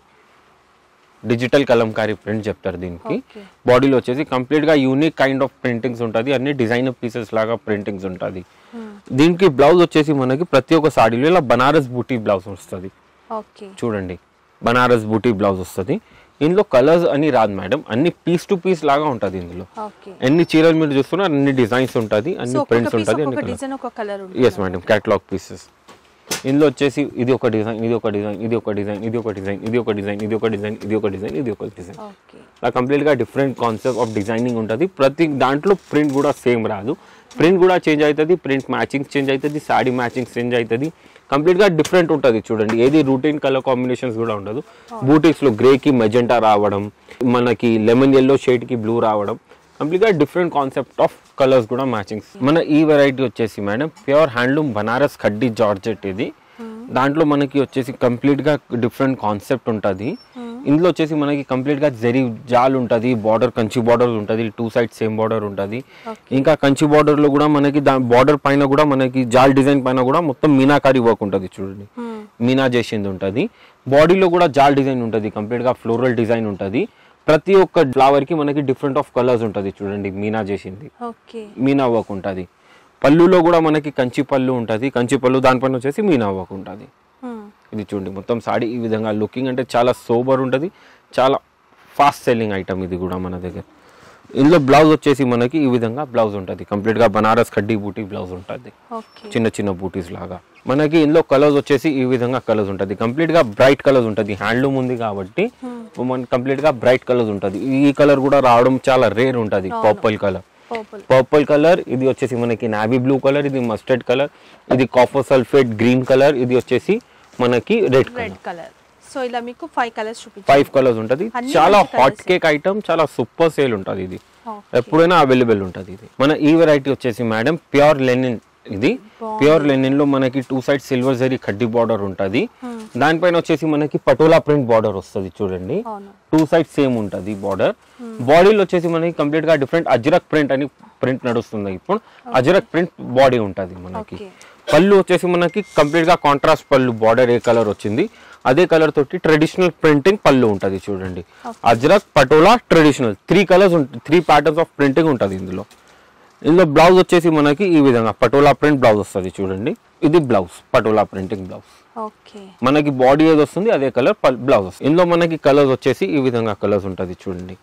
డిజిటల్ కలంకారీ ప్రింట్ చెప్తారు దీనికి Okay. బాడీలో వచ్చేసి కంప్లీట్ గా యూనిక్ కైండ్ ఆఫ్ ప్రింటింగ్స్ ఉంటుంది అన్ని డిజైనర్ పీసెస్ లాగా ప్రింటింగ్స్ ఉంటుంది దీనికి బ్లౌజ్ వచ్చేసి మనకి ప్రతి ఒక్క సాడీలో ఇలా బనారస్ బూటీ బ్లౌజ్ వస్తుంది ఓకే చూడండి బనారస్ బూటీ బ్లౌజ్ వస్తుంది ఇందులో కలర్స్ అని రాదు మేడం అన్ని పీస్ టు పీస్ లాగా ఉంటుంది ఇందులో ఓకే ఎన్ని చీరలు మీరు చూస్తున్నా అన్ని డిజైన్స్ ఉంటుంది సో అన్ని ఒక్కొక్క ప్రింట్స్ పీస్ ఉంటుంది అన్ని ఒక్కొక్క కలర్స్ డిజైన్ ఒక కలర్ ఉంటుంది ఎస్ మేడం క్యాటలాగ్ పీసెస్ ఇందులో వచ్చేసి ఇది ఒక డిజైన్ ఇది ఒక డిజైన్ ఇది ఒక డిజైన్ ఇది ఒక డిజైన్ ఇది ఒక డిజైన్ ఇది ఒక డిజైన్ ఇది ఒక డిజైన్ ఇది ఒక డిజైన్ ఓకే ఇలా కంప్లీట్గా డిఫరెంట్ కాన్సెప్ట్ ఆఫ్ డిజైనింగ్ ఉంటుంది ప్రతి దాంట్లో ప్రింట్ కూడా సేమ్ రాదు ప్రింట్ కూడా చేంజ్ అవుతుంది ప్రింట్ మ్యాచింగ్ చేంజ్ అవుతుంది సాడీ మ్యాచింగ్ చేంజ్ అవుతుంది కంప్లీట్గా డిఫరెంట్ ఉంటుంది చూడండి ఏది రూటీన్ కలర్ కాంబినేషన్స్ కూడా ఉండదు బూటీస్లో గ్రేకి మెజెంటా రావడం మనకి లెమన్ ఎల్లో షేడ్కి బ్లూ రావడం కంప్లీట్గా డిఫరెంట్ కాన్సెప్ట్ ఆఫ్ కలర్స్ కూడా మ్యాచింగ్స్ మన ఈ వెరైటీ వచ్చేసి మేడం ప్యూర్ హ్యాండ్లూమ్ బనారస్ కడ్డీ జార్జెట్ ఇది దాంట్లో మనకి వచ్చేసి కంప్లీట్గా డిఫరెంట్ కాన్సెప్ట్ ఉంటుంది ఇందులో వచ్చేసి మనకి కంప్లీట్గా జరీ జాల్ ఉంటుంది బార్డర్ కంచి బార్డర్ ఉంటుంది టూ సైడ్ సేమ్ బార్డర్ ఉంటుంది ఇంకా కంచి బార్డర్లో కూడా మనకి దా బార్డర్ పైన కూడా మనకి జాల్ డిజైన్ పైన కూడా మొత్తం మీనాకారి వర్క్ ఉంటుంది చూడండి మీనా చేసింది ఉంటుంది బాడీలో కూడా జాల్ డిజైన్ ఉంటుంది కంప్లీట్గా ఫ్లోరల్ డిజైన్ ఉంటుంది ప్రతి ఒక్క ఫ్లవర్ కి మనకి డిఫరెంట్ ఆఫ్ కలర్స్ ఉంటుంది చూడండి మీనా చేసింది ఓకే మీనా వర్క్ ఉంటుంది పళ్ళులో కూడా మనకి కంచి పళ్ళు ఉంటుంది కంచి పళ్ళు దానిపైన వచ్చేసి మీనా వర్క్ ఉంటుంది ఇది చూడండి మొత్తం సాడీ ఈ విధంగా లుకింగ్ అంటే చాలా సోబర్ ఉంటుంది చాలా ఫాస్ట్ సెల్లింగ్ ఐటమ్ ఇది కూడా మన దగ్గర ఇందులో బ్లౌజ్ వచ్చేసి మనకి ఈ విధంగా బ్లౌజ్ ఉంటుంది కంప్లీట్గా బనారస్ కడ్డీ బూటీ బ్లౌజ్ ఉంటుంది ఓకే చిన్న చిన్న బూటీస్ లాగా మనకి ఇందులో కలర్స్ వచ్చేసి ఈ విధంగా కలర్స్ ఉంటుంది కంప్లీట్ గా బ్రైట్ కలర్స్ ఉంటుంది హ్యాండ్లూమ్ ఉంది కాబట్టి మన కంప్లీట్ గా బ్రైట్ కలర్స్ ఉంటుంది ఈ కలర్ కూడా రావడం చాలా రేర్ ఉంటుంది purple colour purple purple colour ఇది వచ్చేసి మనకి నావీ బ్లూ కలర్ ఇది మస్టర్డ్ కలర్ ఇది కాఫర్ సల్ఫేట్ గ్రీన్ కలర్ ఇది వచ్చేసి మనకి red colour red colour so ఇలా మీకు ఫైవ్ కలర్స్ చూపించాను ఫైవ్ కలర్స్ ఉంటుంది అన్ని చాలా మంచి హాట్ colours. కేక్ ఐటమ్ చాలా సూపర్ సేల్ ఉంటుంది ఇది Okay. ఎప్పుడైనా అవైలబుల్ ఉంటుంది ఇది మన ఈ వెరైటీ వచ్చేసి మేడం ప్యూర్ లెనిన్ ఇది ప్యూర్ లెనిన్ లో మనకి టూ సైడ్ సిల్వర్ జరీ కడ్డీ బార్డర్ ఉంటుంది దానిపైన వచ్చేసి మనకి పటోలా ప్రింట్ బార్డర్ వస్తుంది చూడండి అవును టూ సైడ్ సేమ్ ఉంటుంది బార్డర్ బాడీలో వచ్చేసి మనకి కంప్లీట్ గా డిఫరెంట్ అజ్రక్ ప్రింట్ అని ప్రింట్ నడుస్తుంది ఇప్పుడు అజ్రక్ ప్రింట్ బాడీ ఉంటుంది మనకి Okay. పళ్ళు వచ్చేసి మనకి కంప్లీట్ గా కాంట్రాస్ట్ పళ్ళు బార్డర్ ఏ కలర్ వచ్చింది అదే కలర్ తోటి ట్రెడిషనల్ ప్రింటింగ్ పళ్ళు ఉంటుంది చూడండి Ajrakh Patola traditional three colours three patterns of printing ఉంటుంది ఇందులో ఇందులో బ్లౌజ్ వచ్చేసి మనకి ఈ విధంగా పటోలా ప్రింట్ బ్లౌజ్ వస్తుంది చూడండి ఇది blouse Patola printing blouse okay మనకి బాడీ ఏది వస్తుంది అదే కలర్ బ్లౌజ్ వస్తుంది ఇందులో మనకి కలర్స్ వచ్చేసి ఈ విధంగా కలర్స్ ఉంటుంది చూడండి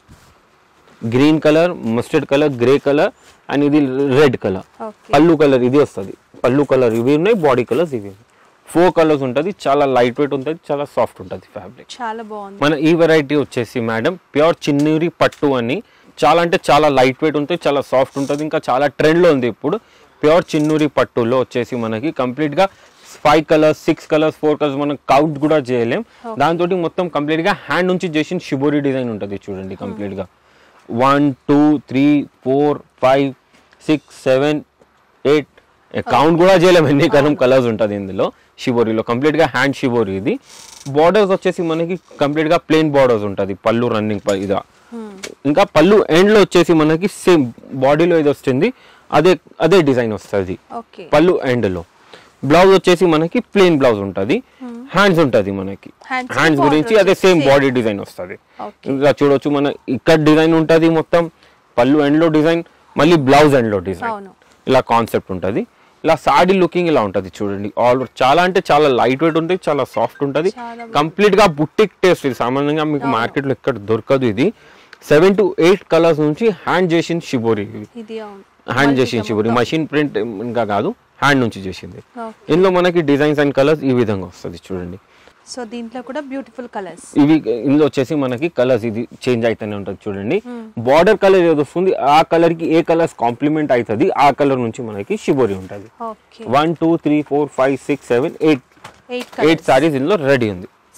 green colour mustard colour grey colour and ఇది red colour okay pallu colour ఇది వస్తుంది పళ్ళు కలర్ ఇవి ఉన్నాయి బాడీ కలర్స్ ఇవి ఫోర్ కలర్స్ ఉంటుంది చాలా లైట్ వెయిట్ ఉంటుంది చాలా సాఫ్ట్ ఉంటుంది ఫ్యాబ్రిక్ చాలా బాగుంది మన ఈ వెరైటీ వచ్చేసి మేడం ప్యూర్ చిన్నూరి పట్టు అని చాలా అంటే చాలా లైట్ వెయిట్ ఉంటుంది చాలా సాఫ్ట్ ఉంటుంది ఇంకా చాలా ట్రెండ్లో ఉంది ఇప్పుడు ప్యూర్ చిన్నూరి పట్టులో వచ్చేసి మనకి కంప్లీట్గా five colours six colours four colours మనం కౌంట్ కూడా చేయలేం దాంతో మొత్తం కంప్లీట్గా హ్యాండ్ నుంచి చేసిన షిబోరి డిజైన్ ఉంటుంది చూడండి కంప్లీట్గా one two three four five six seven eight count కూడా చేయలేము ఎన్ని కలం కలర్స్ ఉంటుంది ఇందులో షిబోరిలో కంప్లీట్గా హ్యాండ్ షిబోరి ఇది బార్డర్స్ వచ్చేసి మనకి కంప్లీట్గా ప్లెయిన్ బార్డర్స్ ఉంటుంది పళ్ళు రన్నింగ్ ఇదా ఇంకా పళ్ళు ఎండ్లో వచ్చేసి మనకి సేమ్ బాడీలో ఇది వస్తుంది అదే అదే డిజైన్ వస్తుంది ఓకే పళ్ళు ఎండ్లో బ్లౌజ్ వచ్చేసి మనకి ప్లెయిన్ బ్లౌజ్ ఉంటుంది హ్యాండ్స్ ఉంటుంది మనకి Hands కి హ్యాండ్స్ border గురించి అదే వచ్చేసి సేమ్ same. బాడీ డిజైన్ వస్తుంది ఓకే ఇంకా చూడొచ్చు మన ఇక్కడ డిజైన్ ఉంటుంది మొత్తం పళ్ళు ఎండ్లో డిజైన్ మళ్ళీ బ్లౌజ్ ఎండ్లో డిజైన్ అవును ఇలా కాన్సెప్ట్ ఉంటుంది ఇలా సాడీ లుకింగ్ ఇలా ఉంటుంది చూడండి ఆల్ చాలా అంటే చాలా లైట్ వెయిట్ ఉంటుంది చాలా సాఫ్ట్ ఉంటుంది చాలా కంప్లీట్ గా బుట్టిక్ టేస్ట్ ఇది సామాన్యంగా మీకు మార్కెట్ లో ఎక్కడ దొరకదు ఇది సెవెన్ టు ఎయిట్ కలర్స్ నుంచి హ్యాండ్ చేసిన షిబోరి ఇది ఇది అవును హ్యాండ్ చేసిన షిబోరి మషిన్ ప్రింట్ ఇంకా కాదు హ్యాండ్ నుంచి చేసింది ఓకే ఇందులో మనకి డిజైన్స్ అండ్ కలర్స్ ఈ విధంగా వస్తుంది చూడండి సో దీంట్లో కూడా బ్యూటిఫుల్ కలర్స్ ఇవి ఇందులో వచ్చేసి మనకి కలర్స్ ఇది చేంజ్ అయితేనే ఉంటుంది చూడండి బార్డర్ కలర్ ఏది వస్తుంది ఆ కలర్ కి ఏ కలర్స్ కాంప్లిమెంట్ అవుతుంది ఆ కలర్ నుంచి మనకి షిబోరి ఉంటుంది okay one two three four five six seven eight eight eight saris ఇందులో రెడీ ఉంది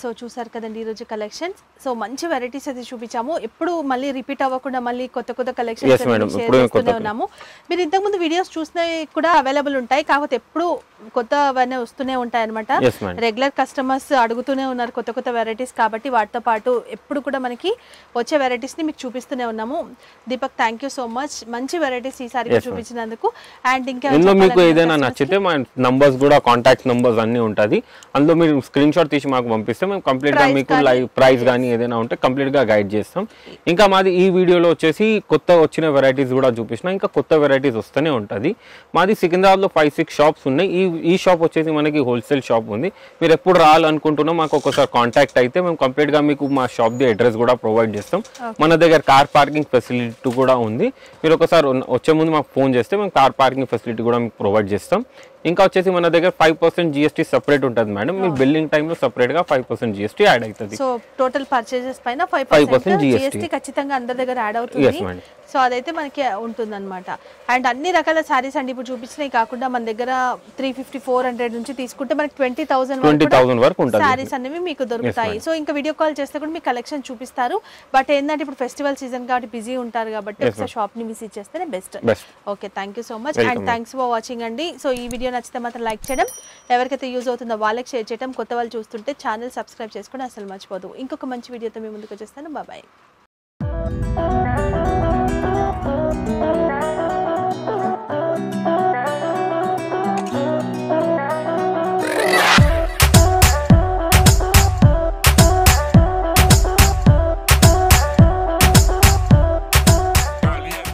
సో చూసారు కదండి ఈరోజు కలెక్షన్స్ సో మంచి వెరైటీస్ అయితే చూపించాము ఎప్పుడు మళ్ళీ రిపీట్ అవ్వకుండా మళ్ళీ కొత్త కొత్త Yes, కలెక్షన్స్ madam. షేర్ ఎప్పుడూ చేస్తూనే కొత్త- ఉన్నాము మీరు ఇంతకుముందు వీడియోస్ చూసినవి కూడా అవైలబుల్ ఉంటాయి కాకపోతే ఎప్పుడు కొత్తవన్నీ వస్తూనే ఉంటాయి అనమాట Yes, madam. రెగ్యులర్ కస్టమర్స్ అడుగుతూనే ఉన్నారు కొత్త కొత్త వెరైటీస్ కాబట్టి వాటితో పాటు ఎప్పుడు కూడా మనకి వచ్చే వెరైటీస్ ని మీకు చూపిస్తూనే ఉన్నాము Deepak thank you so much మంచి వెరైటీస్ ఈసారి Yes, ma'am. చూపించినందుకు అండ్ ఇంకా ఇందులో మీకు చెప్పాలంటే ఏదైనా customers కి? నచ్చితే మా నంబర్స్ కూడా కాంటాక్ట్ నంబర్స్ అన్ని ఉంటుంది అందులో మీరు స్క్రీన్ షాట్ తీసి మాకు పంపిస్తే మేము కంప్లీట్ గా Price మీకు కానీ- లైవ్ ప్రైస్ కానీ ఏదైనా ఉంటే కంప్లీట్ గా గైడ్ చేస్తాం ఇంకా మాది ఈ వీడియోలో వచ్చేసి కొత్త వచ్చిన వెరైటీస్ కూడా చూపించిన ఇంకా కొత్త వెరైటీస్ వస్తూనే ఉంటుంది మాది సికింద్రాబాద్ లో ఫైవ్ సిక్స్ షాప్స్ ఉన్నాయి ఈ ఈ షాప్ వచ్చేసి మనకి హోల్సేల్ షాప్ ఉంది మీరు ఎప్పుడు రావాలనుకుంటున్నా మాకు ఒకసారి కాంటాక్ట్ అయితే మేము కంప్లీట్ గా మీకు మా షాప్ ది అడ్రస్ కూడా ప్రొవైడ్ చేస్తాం మన దగ్గర కార్ పార్కింగ్ ఫెసిలిటీ కూడా ఉంది మీరు ఒకసారి ఉన్న- వచ్చే ముందు మాకు ఫోన్ చేస్తే మేము కార్ పార్కింగ్ ఫెసిలిటీ కూడా మీకు ప్రొవైడ్ చేస్తాం ఇంకా వచ్చేసి మన దగ్గర ఫైవ్ పర్సెంట్ జిఎస్టీ సపరేట్ ఉంటుంది మేడం మీ బిల్లింగ్ టైంలో సపరేట్ గా ఫైవ్ పర్సెంట్ జిఎస్టీ యాడ్ అవుతుంది సో టోటల్ పర్చేజెస్ పైన ఫైవ్ 5% పర్సెంట్ GST. జిఎస్టీ ఖచ్చితంగా అందరి దగ్గర యాడ్ Yes, అవుతుంది madam. సో అదైతే మనకి ఉంటుంది అనమాట అండ్ అన్ని రకాల శారీస్ అండి ఇప్పుడు చూపించినవి కాకుండా మన దగ్గర త్రీ ఫిఫ్టీ ఫోర్ హండ్రెడ్ నుంచి తీసుకుంటే మనకి ట్వంటీ థౌసండ్ 20,000 వరకు ఉంటుంది. శారీస్ అనేవి మీకు దొరుకుతాయి సో ఇంకా వీడియో కాల్ చేస్తే కూడా మీకు కలెక్షన్ చూపిస్తారు బట్ ఏంటంటే ఇప్పుడు ఫెస్టివల్ సీజన్ కాబట్టి బిజీ ఉంటారు కాబట్టి ఒకసారి షాప్ ని విజిట్ చేస్తేనే best Best. Okay thank you so much Welcome, and thanks for watching అండి సో ఈ వీడియో నచ్చితే మాత్రం లైక్ చేయడం ఎవరికైతే యూజ్ అవుతుందో వాళ్ళకి షేర్ చేయడం కొత్త వాళ్ళు చూస్తుంటే ఛానల్ సబ్స్క్రైబ్ చేసుకుని అసలు మర్చిపోదు ఇంకొక మంచి వీడియోతో మీ ముందుకు వచ్చేస్తాను బాబాయ్